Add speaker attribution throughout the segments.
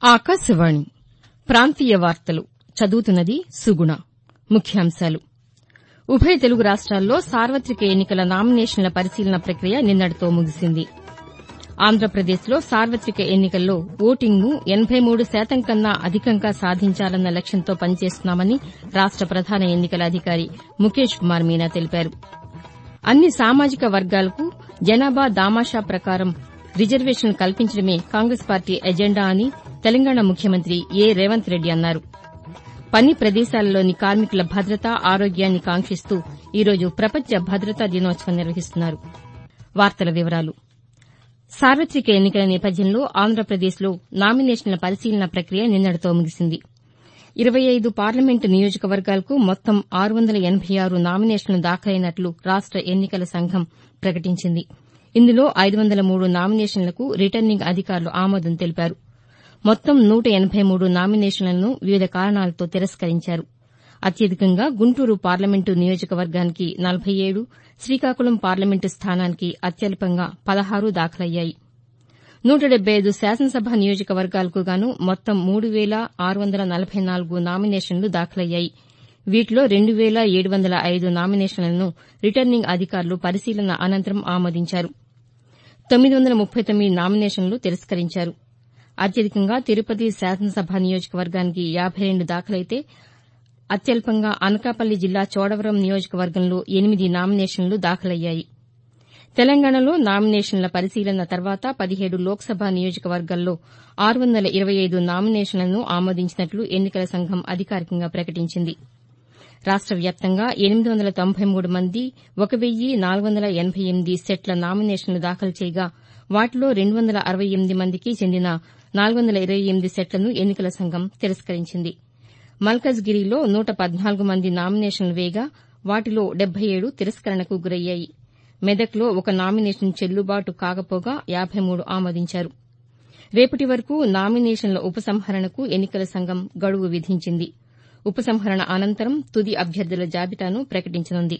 Speaker 1: ఆకాశవాణి ప్రాంతీయ వార్తలు చదువుతున్నది సుగుణ ముఖ్యాంశాలు ఉభయ తెలుగు రాష్ట్రాల్లో సార్వతిక ఎన్నికల నామినేషన్ల పరిశీలన ప్రక్రియ నిన్నటితో ముగిసింది ఆంధ్రప్రదేశ్లో సార్వతిక ఎన్నికల్లో ఓటింగ్ను ఎనబై మూడు శాతం కన్నా అధికంగా సాధించాలన్న లక్ష్యంతో పనిచేస్తున్నామని రాష్ట ప్రధాన ఎన్నికల అధికారి ముఖేష్ కుమార్ మీనా తెలిపారు అన్ని సామాజిక వర్గాలకు జనాభా దామాషా ప్రకారం రిజర్వేషన్లు కల్పించడమే కాంగ్రెస్ పార్టీ ఎజెండా అని తెలంగాణ ముఖ్యమంత్రి ఏ రేవంత్ రెడ్డి అన్నారు పని ప్రదేశాలలోని కార్మికుల భద్రత ఆరోగ్యాన్ని కాంక్షిస్తూ ఈరోజు ప్రపంచ భద్రతా దినోత్సవం నిర్వహిస్తున్నారు సార్వతిక ఎన్నికల నేపథ్యంలో ఆంధ్రప్రదేశ్లో నామినేషన్ల పరిశీలన ప్రక్రియ నిన్నటితో ముగిసింది ఇరవై ఐదు పార్లమెంటు నియోజకవర్గాలకు మొత్తం ఆరు వందల ఎనబై ఆరు నామినేషన్లు దాఖలైనట్లు రాష్ట ఎన్నికల సంఘం ప్రకటించింది ఇందులో ఐదు వందల మూడు నామినేషన్లకు రిటర్నింగ్ అధికారులు ఆమోదం తెలిపారు మొత్తం నూట ఎనబై మూడు నామినేషన్లను వివిధ కారణాలతో తిరస్కరించారు అత్యధికంగా గుంటూరు పార్లమెంటు నియోజకవర్గానికి నలబై ఏడు శ్రీకాకుళం పార్లమెంటు స్థానానికి అత్యల్పంగా పదహారు దాఖలయ్యాయి నూట డెబ్బై ఐదు శాసనసభ నియోజకవర్గాలకు గాను మొత్తం మూడు వేల ఆరు వందల నలబై నాలుగు నామినేషన్లు దాఖలయ్యాయి వీటిలో రెండు వేల ఏడు వందల ఐదు నామినేషన్లను రిటర్నింగ్ అధికారులు పరిశీలన అనంతరం ఆమోదించారు తొమ్మిది వందల ముప్పై తొమ్మిది నామినేషన్లు తిరస్కరించారు అత్యధికంగా తిరుపతి శాసనసభ నియోజకవర్గానికి యాబై రెండు దాఖలైతే అత్యల్పంగా అనకాపల్లి జిల్లా చోడవరం నియోజకవర్గంలో ఎనిమిది నామినేషన్లు దాఖలయ్యాయి తెలంగాణలో నామినేషన్ల పరిశీలన తర్వాత పదిహేడు లోక్సభ నియోజకవర్గాల్లో ఆరు వందల ఇరవై ఐదు నామినేషన్లను ఆమోదించినట్లు ఎన్నికల సంఘం అధికారికంగా ప్రకటించింది రాష్ట వ్యాప్తంగా ఎనిమిది వందల తొంభై మూడు మంది ఒక వెయ్యి నాలుగు వందల ఎనబై ఎనిమిది సెట్ల నామినేషన్లు దాఖలు చేయగా వాటిలో రెండు వందల అరవై ఎనిమిది మందికి చెందిన నాలుగు వందల ఇరవై ఎనిమిది సెట్లను ఎన్నికల సంఘం తిరస్కరించింది మల్కజ్గిరిలో నూట పద్నాలుగు మంది నామినేషన్లు వేయగా వాటిలో డెబ్బై ఏడు తిరస్కరణకు గురయ్యాయి మెదక్లో ఒక నామినేషన్ చెల్లుబాటు కాకపోగా యాబై మూడు ఆమోదించారు రేపటి వరకు నామినేషన్ల ఉపసంహరణకు ఎన్నికల సంఘం గడువు విధించింది ఉపసంహరణ అనంతరం తుది అభ్యర్థుల జాబితాను ప్రకటించనుంది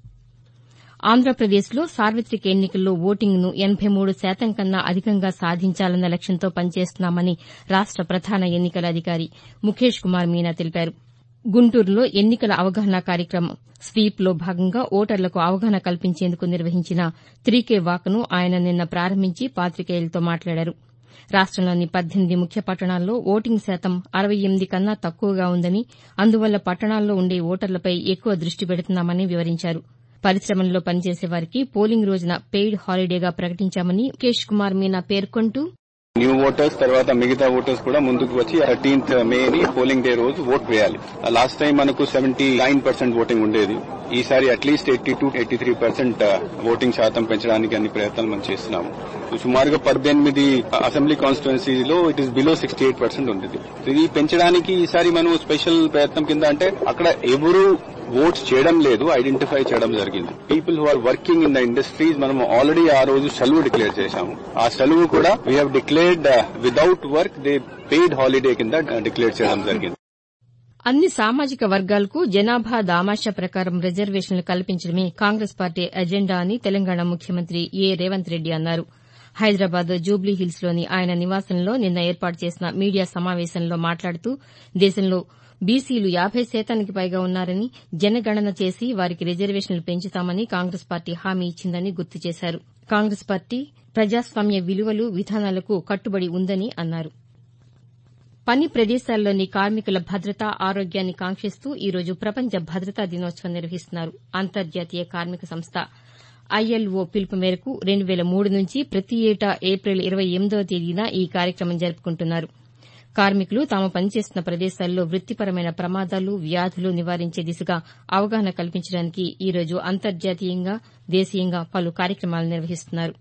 Speaker 1: ఆంధ్రప్రదేశ్లో సార్వతిక ఎన్నికల్లో ఓటింగ్ను ఎనబై మూడు శాతం కన్నా అధికంగా సాధించాలన్న లక్ష్యంతో పనిచేస్తున్నామని రాష్ట ప్రధాన ఎన్నికల అధికారి ముఖేష్ కుమార్ మీనా తెలిపారు గుంటూరులో ఎన్నికల అవగాహన కార్యక్రమం స్వీప్లో భాగంగా ఓటర్లకు అవగాహన కల్పించేందుకు నిర్వహించిన త్రీకే వాక్ను ఆయన నిన్న ప్రారంభించి పాతికేయులతో మాట్లాడారు రాష్టంలోని పద్దెనిమిది ముఖ్య పట్టణాల్లో ఓటింగ్ శాతం అరవై ఎనిమిది కన్నా తక్కువగా ఉందని అందువల్ల పట్టణాల్లో ఉండే ఓటర్లపై ఎక్కువ దృష్టి పెడుతున్నామని వివరించారు పరిశ్రమల్లో పనిచేసే వారికి పోలింగ్ రోజున పెయిడ్ హాలిడేగా ప్రకటించామని ముఖేష్ కుమార్ మీనా పేర్కొంటూ
Speaker 2: న్యూ ఓటర్స్ తర్వాత మిగతా ఓటర్స్ కూడా ముందుకు వచ్చి థర్టీన్త్ మేని పోలింగ్ డే రోజు ఓట్ వేయాలి లాస్ట్ టైం మనకు సెవెంటీ నైన్ పర్సెంట్ ఓటింగ్ ఉండేది ఈసారి at least eighty two eighty three percent voting శాతం పెంచడానికి అన్ని ప్రయత్నాలు మనం చేస్తున్నాము సుమారుగా పద్దెనిమిది అసెంబ్లీ కాన్స్టిట్యున్సీలో it is below sixty eight percent ఉండేది ఇది పెంచడానికి ఈసారి మనం స్పెషల్ ప్రయత్నం కింద అంటే అక్కడ ఎవరు ఓట్స్ చేయడం లేదు ఐడెంటిఫై చేయడం జరిగింది people who are working in the industries మనం ఆల్రెడీ ఆ రోజు సెలవు డిక్లేర్ చేశాము ఆ సెలవు కూడా we have declared without work they paid holiday కింద డిక్లేర్ చేయడం జరిగింది
Speaker 1: అన్ని సామాజిక వర్గాలకు జనాభా దామాషా ప్రకారం రిజర్వేషన్లు కల్పించడమే కాంగ్రెస్ పార్టీ ఎజెండా అని తెలంగాణ ముఖ్యమంత్రి ఏ రేవంత్ రెడ్డి అన్నారు హైదరాబాద్ జూబ్లీహిల్స్లోని ఆయన నివాసంలో నిన్న ఏర్పాటు చేసిన మీడియా సమావేశంలో మాట్లాడుతూ దేశంలో బీసీలు యాబై శాతానికి పైగా ఉన్నారని జనగణన చేసి వారికి రిజర్వేషన్లు పెంచుతామని కాంగ్రెస్ పార్టీ హామీ ఇచ్చిందని గుర్తు చేశారు కాంగ్రెస్ పార్టీ ప్రజాస్వామ్య విలువలు విధానాలకు కట్టుబడి ఉందని అన్నారు పని ప్రదేశాల్లోని కార్మికుల భద్రత ఆరోగ్యాన్ని కాంక్షిస్తూ ఈరోజు ప్రపంచ భద్రతా దినోత్సవం నిర్వహిస్తున్నారు అంతర్జాతీయ కార్మిక సంస్థ ఐఎల్ఓ పిలుపు మేరకు రెండు వేల మూడు నుంచి ప్రతి ఏటా ఏప్రిల్ ఇరవై ఎనిమిదవ తేదీన ఈ కార్యక్రమం జరుపుకుంటున్నారు కార్మికులు తాము పనిచేస్తున్న ప్రదేశాల్లో వృత్తిపరమైన ప్రమాదాలు వ్యాధులు నివారించే దిశగా అవగాహన కల్పించడానికి ఈరోజు అంతర్జాతీయంగా దేశీయంగా పలు కార్యక్రమాలు నిర్వహిస్తున్నారు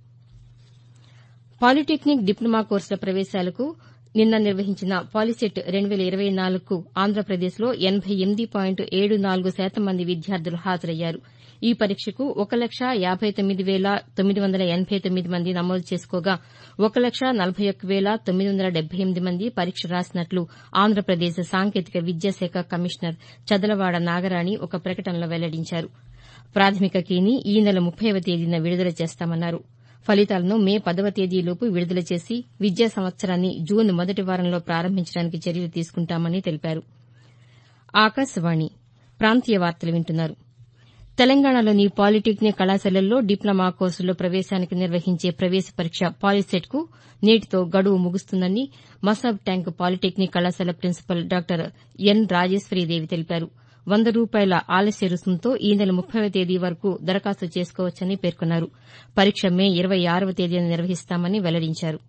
Speaker 1: పాలిటెక్నిక్ డిప్లొమా కోర్సుల ప్రవేశాలకు నిన్న నిర్వహించిన పాలిసెట్ రెండు వేల ఇరవై నాలుగుకు ఆంధ్రప్రదేశ్లో ఎనబై ఎనిమిది పాయింట్ ఏడు నాలుగు శాతం మంది విద్యార్థులు హాజరయ్యారు ఈ పరీక్షకు ఒక లక్ష యాబై తొమ్మిది వేల తొమ్మిది వందల ఎనబై తొమ్మిది మంది నమోదు చేసుకోగా ఒక లక్ష నలబై ఒక్క వేల తొమ్మిది వందల డెబ్బై ఎనిమిది మంది పరీక్ష రాసినట్లు ఆంధ్రప్రదేశ్ సాంకేతిక విద్యాశాఖ కమిషనర్ చదలవాడ నాగరాణి ఒక ప్రకటనలో వెల్లడించారు ప్రాథమిక కీని ఈ నెల ముప్పైవ తేదీన విడుదల చేస్తామన్నారు ఫలితాలను మే పదవ తేదీలోపు విడుదల చేసి విద్యా సంవత్సరాన్ని జూన్ మొదటి వారంలో ప్రారంభించడానికి చర్యలు తీసుకుంటామని తెలిపారు ఆకాశవాణి ప్రాంతీయ వార్తలు వింటున్నారు తెలంగాణలోని పాలిటెక్నిక్ కళాశాలల్లో డిప్లొమా కోర్సుల్లో ప్రవేశానికి నిర్వహించే ప్రవేశ పరీక్ష పాలిసెట్కు నేటితో గడువు ముగుస్తుందని మసాబ్ ట్యాంక్ పాలిటెక్నిక్ కళాశాల ప్రిన్సిపల్ డాక్టర్ ఎన్ రాజేశ్వరీదేవి తెలిపారు వంద రూపాయల ఆలస్య రుసుముతో ఈ నెల ముప్పైవ తేదీ వరకు దరఖాస్తు చేసుకోవచ్చని పేర్కొన్నారు పరీక్ష మే ఇరవై ఆరవ తేదీన నిర్వహిస్తామని వెల్లడించారు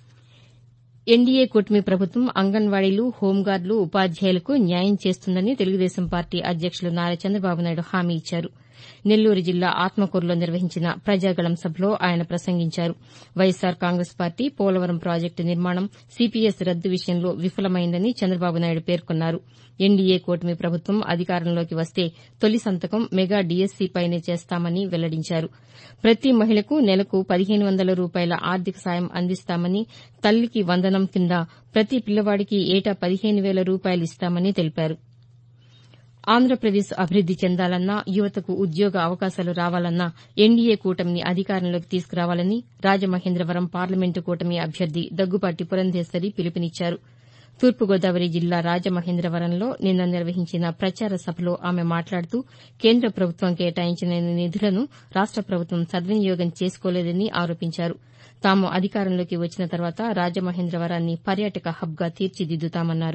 Speaker 1: ఎన్డీఏ కూటమి ప్రభుత్వం అంగన్వాడీలు హోంగార్డులు ఉపాధ్యాయులకు న్యాయం చేస్తుందని తెలుగుదేశం పార్టీ అధ్యక్షులు నారా చంద్రబాబు నాయుడు హామీ ఇచ్చారు నెల్లూరు జిల్లా ఆత్మకూరులో నిర్వహించిన ప్రజాగళం సభలో ఆయన ప్రసంగించారు వైఎస్సార్ కాంగ్రెస్ పార్టీ పోలవరం ప్రాజెక్టు నిర్మాణం సీపీఎస్ రద్దు విషయంలో విఫలమైందని చంద్రబాబు నాయుడు పేర్కొన్నారు ఎన్డీఏ కూటమి ప్రభుత్వం అధికారంలోకి వస్తే తొలి సంతకం మెగా డీఎస్సీపైనే చేస్తామని వెల్లడించారు ప్రతి మహిళకు నెలకు పదిహేను వందల రూపాయల ఆర్థిక సాయం అందిస్తామని తల్లికి వందనం కింద ప్రతి పిల్లవాడికి ఏటా పదిహేను వేల రూపాయలు ఇస్తామని తెలిపారు ఆంధ్రప్రదేశ్ అభివృద్ది చెందాలన్నా యువతకు ఉద్యోగ అవకాశాలు రావాలన్నా ఎన్డీఏ కూటమిని అధికారంలోకి తీసుకురావాలని రాజమహేంద్రవరం పార్లమెంటు కూటమి అభ్యర్థి దగ్గుపాటి పురంధేశ్వరి పిలుపునిచ్చారు తూర్పుగోదావరి జిల్లా రాజమహేంద్రవరంలో నిన్న నిర్వహించిన ప్రచార సభలో ఆమె మాట్లాడుతూ కేంద్ర ప్రభుత్వం కేటాయించిన నిధులను రాష్ట ప్రభుత్వం సద్వినియోగం చేసుకోలేదని ఆరోపించారు తాము అధికారంలోకి వచ్చిన తర్వాత రాజమహేంద్రవరాన్ని పర్యాటక హబ్గా తీర్చిదిద్దుతామన్నారు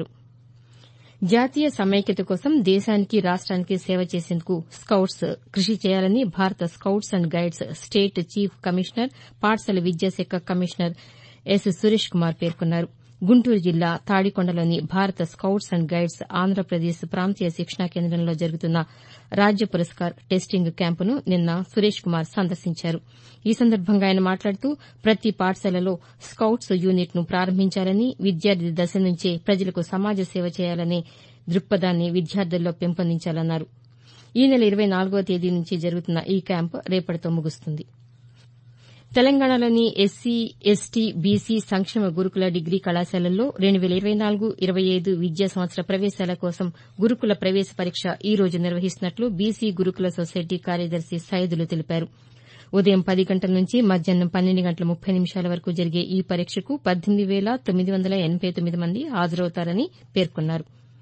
Speaker 1: జాతీయ సమైక్యత కోసం దేశానికి రాష్ట్రానికి సేవ చేసేందుకు స్కౌట్స్ కృషి చేయాలని Bharat scouts and guides state chief commissioner పాఠశాల విద్యాశాఖ కమిషనర్ ఎస్ సురేష్ కుమార్ పేర్కొన్నారు గుంటూరు జిల్లా తాడికొండలోని భారత స్కౌట్స్ అండ్ గైడ్స్ ఆంధ్రప్రదేశ్ ప్రాంతీయ శిక్షణా కేంద్రంలో జరుగుతున్న రాజ్య పురస్కార్ టెస్టింగ్ క్యాంపును నిన్న సురేష్ కుమార్ సందర్శించారు ఈ సందర్భంగా ఆయన మాట్లాడుతూ ప్రతి పాఠశాలలో స్కౌట్స్ యూనిట్ను ప్రారంభించాలని విద్యార్థి దశ నుంచే ప్రజలకు సమాజ సేవ చేయాలనే దృక్పథాన్ని విద్యార్థుల్లో పెంపొందించాలన్నారు ఈ నెల ఇరవై నాలుగవ తేదీ నుంచి జరుగుతున్న ఈ క్యాంపు రేపటితో ముగుస్తుంది తెలంగాణలోని ఎస్సీ ఎస్టీ బీసీ సంక్షేమ గురుకుల డిగ్రీ కళాశాలల్లో రెండు వేల ఇరవై నాలుగు ఇరవై ఐదు విద్యా సంవత్సర ప్రవేశాల కోసం గురుకుల ప్రవేశ పరీక్ష ఈ రోజు నిర్వహిస్తున్నట్లు బీసీ గురుకుల సొసైటీ కార్యదర్శి సైదులు తెలిపారు ఉదయం పది గంటల నుంచి మధ్యాహ్నం పన్నెండు గంటల ముప్పై నిమిషాల వరకు జరిగే ఈ పరీక్షకు పద్దెనిమిది వేల తొమ్మిది వందల ఎనబై తొమ్మిది మంది హాజరవుతారని పేర్కొన్నారు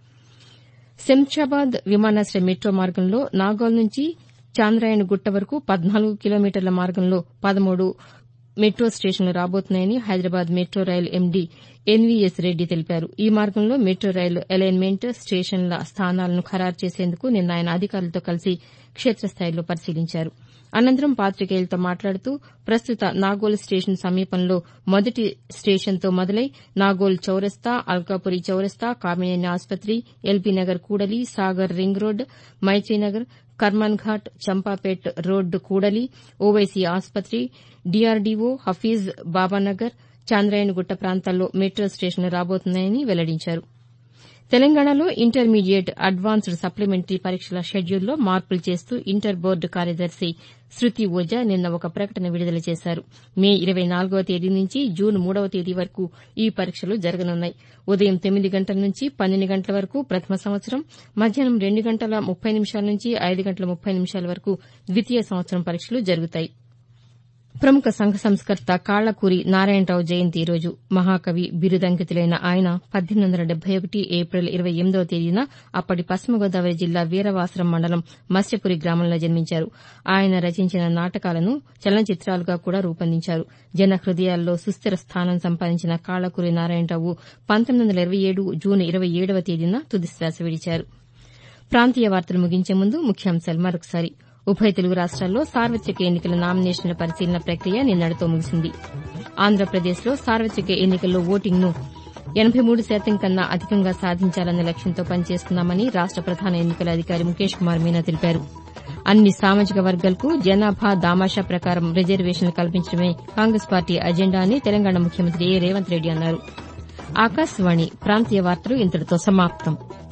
Speaker 1: శంషాబాద్ విమానాశ్రయ మెట్రో మార్గంలో నాగోల్ నుంచి చాంద్రాయణ గుట్ట వరకు పద్నాలుగు కిలోమీటర్ల మార్గంలో పదమూడు మెట్రో స్టేషన్లు రాబోతున్నాయని హైదరాబాద్ మెట్రో రైలు ఎండీ ఎన్వీఎస్ రెడ్డి తెలిపారు ఈ మార్గంలో మెట్రో రైలు అలైన్మెంట్ స్టేషన్ల స్థానాలను ఖరారు చేసేందుకు నిన్న ఆయన అధికారులతో కలిసి క్షేత్రస్థాయిలో పరిశీలించారు అనంతరం పాతికేయులతో మాట్లాడుతూ ప్రస్తుత నాగోల్ స్టేషన్ సమీపంలో మొదటి స్టేషన్తో మొదలై నాగోల్ చౌరస్తా అల్కాపురి చౌరస్తా కామినేని ఆసుపత్రి ఎల్బీనగర్ కూడలి Sagar ring road Maitrinagar Karman Ghat Champapet road కూడలి ఓవైసీ ఆసుపత్రి డీఆర్డీఓ హఫీజ్ బాబానగర్ చాంద్రాయణగుట్ట ప్రాంతాల్లో మెట్రో స్టేషన్లు రాబోతున్నాయని వెల్లడించారు తెలంగాణలో ఇంటర్మీడియట్ అడ్వాన్స్డ్ సప్లిమెంటరీ పరీక్షల షెడ్యూల్లో మార్పులు చేస్తూ ఇంటర్ బోర్డు కార్యదర్శి శృతి ఓజా నిన్న ఒక ప్రకటన విడుదల చేశారు మే ఇరవై నాలుగవ తేదీ నుంచి జూన్ మూడవ తేదీ వరకు ఈ పరీక్షలు జరగనున్నాయి ఉదయం తొమ్మిది గంటల నుంచి పన్నెండు గంటల వరకు ప్రథమ సంవత్సరం మధ్యాహ్నం రెండు గంటల ముప్పై నిమిషాల నుంచి ఐదు గంటల ముప్పై నిమిషాల వరకు ద్వితీయ సంవత్సరం పరీక్షలు జరుగుతాయి ప్రముఖ సంఘ సంస్కర్త కాళ్లకూరి నారాయణరావు జయంతి ఈరోజు మహాకవి బిరుదంకితులైన ఆయన పద్దెనిమిది వందల డెబ్బై ఒకటి ఏప్రిల్ ఇరవై ఎనిమిదవ తేదీన అప్పటి పశ్చిమ గోదావరి జిల్లా వీరవాసరం మండలం మత్స్యపురి గ్రామంలో జన్మించారు ఆయన రచించిన నాటకాలను చలనచిత్రాలుగా కూడా రూపొందించారు జన హృదయాల్లో సుస్థిర స్థానం సంపాదించిన కాళ్లకూరి నారాయణరావు పంతొమ్మిది వందల ఇరవై ఏడు జూన్ ఇరవై ఏడవ తేదీన తుదిశ్వాస విడిచారు ప్రాంతీయ వార్తలు ముగించే ముందు ముఖ్యాంశాలు మరొకసారి ఉభయ తెలుగు రాష్ట్రాల్లో సార్వతిక ఎన్నికల నామినేషన్ల పరిశీలన ప్రక్రియ నిన్నటితో ముగిసింది ఆంధ్రప్రదేశ్లో సార్వతిక ఎన్నికల్లో ఓటింగ్ను ఎనబై మూడు శాతం కన్నా అధికంగా సాధించాలన్న లక్ష్యంతో పనిచేస్తున్నామని రాష్ట ప్రధాన ఎన్నికల అధికారి ముఖేష్ కుమార్ మీనా తెలిపారు అన్ని సామాజిక వర్గాలకు జనాభా దామాషా ప్రకారం రిజర్వేషన్లు కల్పించడమే కాంగ్రెస్ పార్టీ అజెండా అని తెలంగాణ ముఖ్యమంత్రి ఏ రేవంత్ రెడ్డి అన్నారు ఆకాశవాణి ప్రాంతీయ వార్తలు ఇంతటితో సమాప్తం